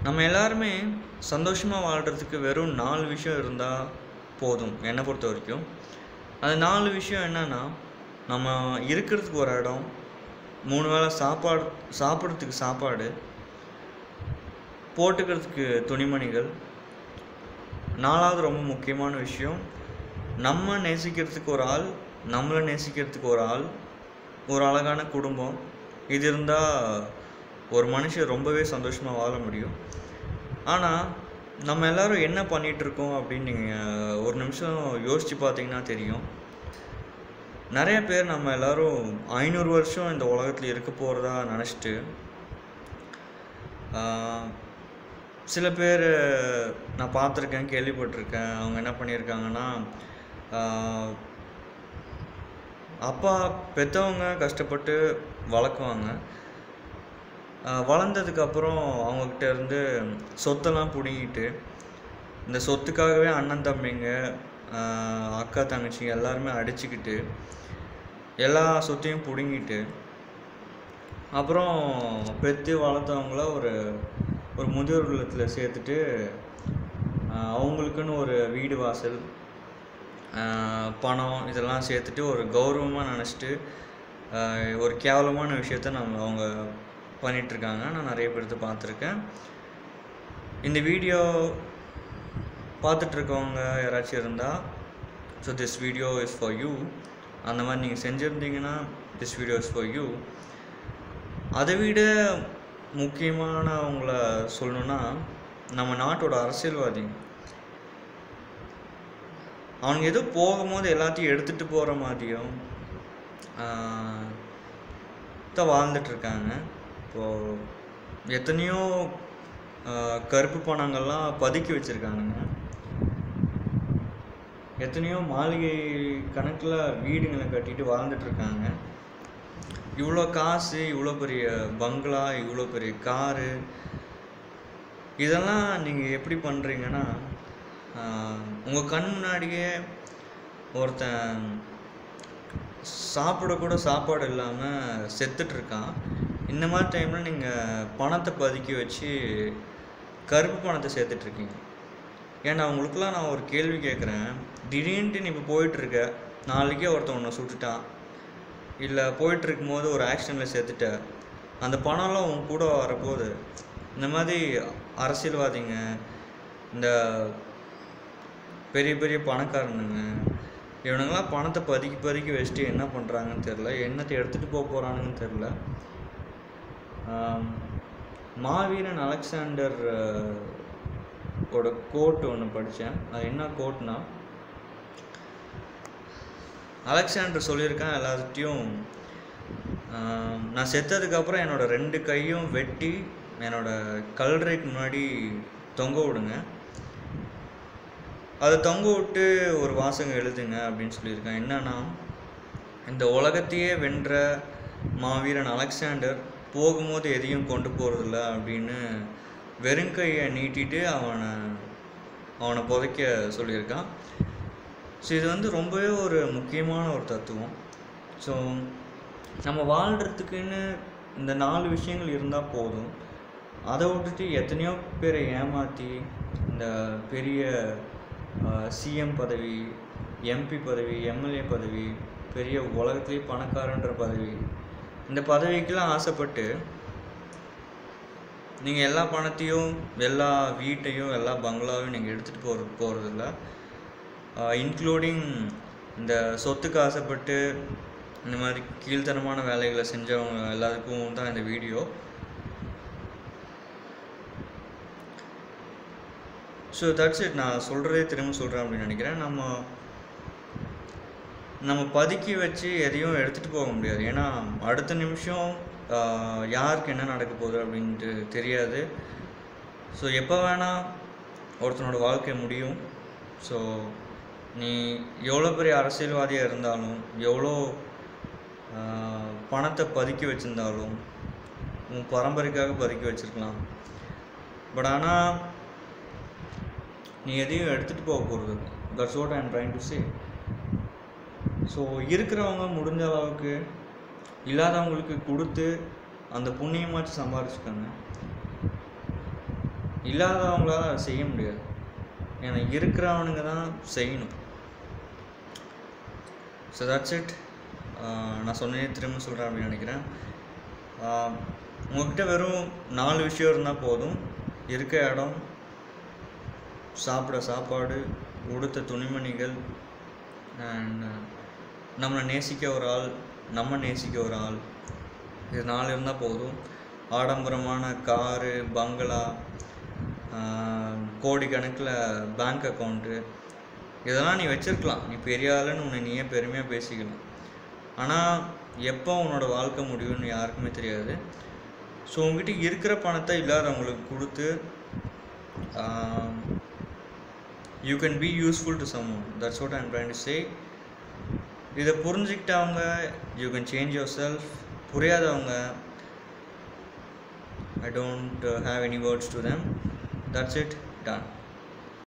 நம்ம எல்லாருமே சந்தோஷமாக வாழ்கிறதுக்கு வெறும் நாலு விஷயம் இருந்தால் போதும் என்னை பொறுத்த வரைக்கும் அது நாலு விஷயம் என்னன்னா நம்ம இருக்கிறதுக்கு ஒரு இடம் மூணு வேளை சாப்பாடு சாப்பிட்றதுக்கு சாப்பாடு போட்டுக்கிறதுக்கு துணிமணிகள் நாலாவது ரொம்ப முக்கியமான விஷயம் நம்ம நேசிக்கிறதுக்கு ஒரு ஆள் நம்மளை நேசிக்கிறதுக்கு ஒரு ஆள் ஒரு அழகான குடும்பம் இது இருந்தால் ஒரு மனுஷன் ரொம்பவே சந்தோஷமாக வாழ முடியும் ஆனால் நம்ம எல்லாரும் என்ன பண்ணிட்டு இருக்கோம் அப்படின்னு நீங்கள் ஒரு நிமிஷம் யோசித்து பார்த்தீங்கன்னா தெரியும் நிறைய பேர் நம்ம எல்லாரும் ஐநூறு வருஷம் இந்த உலகத்தில் இருக்க போகிறதா நினச்சிட்டு சில பேர் நான் பார்த்துருக்கேன் கேள்விப்பட்டிருக்கேன் அவங்க என்ன பண்ணியிருக்காங்கன்னா ஆஹ், அப்பா பெற்றவங்க கஷ்டப்பட்டு வளர்க்குவாங்க ஆஹ், வளர்ந்ததுக்கப்புறம் அவங்கக்கிட்ட இருந்து சொத்தெல்லாம் பிடுங்கிட்டு இந்த சொத்துக்காகவே அண்ணன் தம்பிங்க ஆஹ், அக்கா தங்கச்சி எல்லாருமே அடிச்சுக்கிட்டு எல்லா சொத்தையும் பிடுங்கிட்டு அப்புறம் பெற்று வளர்த்தவங்கள ஒரு ஒரு முதியோர் இல்லத்தில் சேர்த்துட்டு ஆஹ், அவங்களுக்குன்னு ஒரு வீடு வாசல் ஆஹ், பணம் இதெல்லாம் சேர்த்துட்டு ஒரு கௌரவமாக நினச்சிட்டு ஒரு கேவலமான விஷயத்த நம்ம அவங்க பண்ணிகிட்ருக்காங்க நான் நிறைய பேர்த்த பார்த்துருக்கேன் இந்த வீடியோ பார்த்துட்ருக்கவங்க யாராச்சும் இருந்தால் so this video is for you அந்த மாதிரி நீங்கள் செஞ்சுருந்தீங்கன்னா this video is for you அதை விட முக்கியமானவங்கள சொல்லணுன்னா நம்ம நாட்டோட அரசியல்வாதி அவனுங்க ஏதோ போகும்போது எல்லாத்தையும் எடுத்துகிட்டு போகிற மாதிரியும் ஆஹ், தான் வாழ்ந்துட்டு இருக்காங்க இப்போது எத்தனையோ ஆஹ், கருப்பு பணங்கள்லாம் பதுக்கி வச்சுருக்கானுங்க எத்தனையோ மாளிகை கணக்கில் வீடுங்களை கட்டிட்டு வாழ்ந்துட்டு இருக்காங்க இவ்வளோ காசு இவ்வளோ பெரிய பங்களா இவ்வளோ பெரிய காரு இதெல்லாம் நீங்கள் எப்படி பண்ணுறீங்கன்னா உங்கள் கண் முன்னாடியே ஒருத்தன் சாப்பிட கூட சாப்பாடு இல்லாமல் செத்துட்டு இருக்கான் இந்த மாதிரி டைமில் நீங்கள் பணத்தை பதுக்கி வச்சு கருப்பு பணத்தை சேர்த்துட்ருக்கீங்க ஏன்னா அவங்களுக்குலாம் நான் ஒரு கேள்வி கேட்குறேன் திடீர்னுட்டு நீ இப்போ போயிட்டுருக்க நாளைக்கே ஒருத்தன் உன்னை சுட்டுட்டான் இல்லை போயிட்டு இருக்கும்போது ஒரு ஆக்சிடெண்ட்டில் செத்துட்ட அந்த பணம்லாம் உன் கூட வரப்போகுது இந்த மாதிரி அரசியல்வாதிங்க இந்த பெரிய பெரிய பணக்காரனுங்க இவனுங்கெல்லாம் பணத்தை பதுக்கி பதுக்கி வச்சுட்டு என்ன பண்ணுறாங்கன்னு தெரில என்னத்தை எடுத்துகிட்டு போக போகிறானுங்கன்னு தெரில மாவீரன் அலெக்சாண்டர் அஹ், ஓட கோட் ஒன்று படித்தேன் அது என்ன கோட்னா அலெக்சாண்டர் சொல்லியிருக்கான் எல்லார்கிட்டையும் ஆஹ், நான் செத்ததுக்கப்புறம் என்னோட ரெண்டு கையும் வெட்டி என்னோட கல்லறைக்கு முன்னாடி தொங்க விடுங்க அதை தொங்க விட்டு ஒரு வாசகம் எழுதுங்க அப்படின்னு சொல்லியிருக்கான் என்னன்னா இந்த உலகத்தையே வென்ற மாவீரன் அலெக்சாண்டர் போகும்போது எதையும் கொண்டு போகிறதில்ல அப்படின்னு வெறுங்கையை நீட்டிட்டு அவனை அவனை புதைக்க சொல்லியிருக்கான் ஸோ இது வந்து ரொம்பவே ஒரு முக்கியமான ஒரு தத்துவம் ஸோ நம்ம வாழ்கிறதுக்குன்னு இந்த நாலு விஷயங்கள் இருந்தால் போதும் அதை விட்டுட்டு எத்தனையோ பேரை ஏமாற்றி இந்த பெரிய சிஎம் பதவி எம்பி பதவி எம்எல்ஏ பதவி பெரிய உலகத்துலேயே பணக்காரன்ற பதவி இந்த பதவிக்கெல்லாம் ஆசைப்பட்டு நீங்கள் எல்லா பணத்தையும் எல்லா வீட்டையும் எல்லா பங்களாவையும் நீங்கள் எடுத்துகிட்டு போகிற போகிறதில்ல இன்க்ளூடிங் இந்த சொத்துக்கு ஆசைப்பட்டு இந்த மாதிரி கீழ்த்தனமான வேலைகளை செஞ்சவங்க எல்லாருக்கும் தான் இந்த வீடியோ ஸோ தட்ஸ் இட் நான் சொல்கிறதே திரும்ப சொல்கிறேன் அப்படின்னு நினைக்கிறேன் நம்ம நம்ம பதுக்கி வச்சு எதையும் எடுத்துகிட்டு போக முடியாது ஏன்னா அடுத்த நிமிஷம் ஆஹ், யாருக்கு என்ன நடக்க போகுது அப்படின்ட்டு தெரியாது ஸோ எப்போ வேணால் ஒருத்தனோட வாழ்க்கை முடியும் ஸோ நீ எவ்வளோ பெரிய அரசியல்வாதியாக இருந்தாலும் எவ்வளோ ஆஹ், பணத்தை பதுக்கி வச்சிருந்தாலும் உன் பரம்பரைக்காக பதுக்கி வச்சிருக்கலாம் பட் ஆனால் நீ எதையும் எடுத்துகிட்டு போக போகிறது that's what I'm trying to say so இருக்கிறவங்க முடிஞ்ச அளவுக்கு இல்லாதவங்களுக்கு கொடுத்து அந்த புண்ணியமாச்சும் சம்பாரிச்சுக்கோங்க இல்லாதவங்களால அதை செய்ய முடியாது ஏன்னா இருக்கிறவனுங்க தான் செய்யணும் ஸோ தட்ஸ் இட் நான் சொன்னதே திரும்ப சொல்கிறேன் அப்படின்னு நினைக்கிறேன் ஆஹ் உங்ககிட்ட வெறும் நாலு விஷயம் இருந்தால் போதும் இருக்க இடம் சாப்பிட சாப்பாடு உடுத்த துணிமணிகள் அண்ட் நம்மளை நேசிக்க ஒரு ஆள் நம்ம நேசிக்க ஒரு ஆள் இது நாலு இருந்தால் போதும் ஆடம்பரமான காரு பங்களா கோடிக்கணக்கில் பேங்க் அக்கௌண்ட்டு இதெல்லாம் நீ வச்சிருக்கலாம் நீ பெரிய ஆளுன்னு உன்னை நீயே பெருமையாக பேசிக்கலாம் ஆனால் எப்போ உன்னோட வாழ்க்கை முடியும்னு யாருக்குமே தெரியாது ஸோ உங்ககிட்ட இருக்கிற பணத்தை இல்லாதவங்களுக்கு கொடுத்து you can be useful to some that's what I'm trying to say இதை புரிஞ்சுக்கிட்டவங்க யூ கேன் சேஞ்ச் யுவர் செல்ஃப் புரியாதவங்க I don't have any words to them that's it ton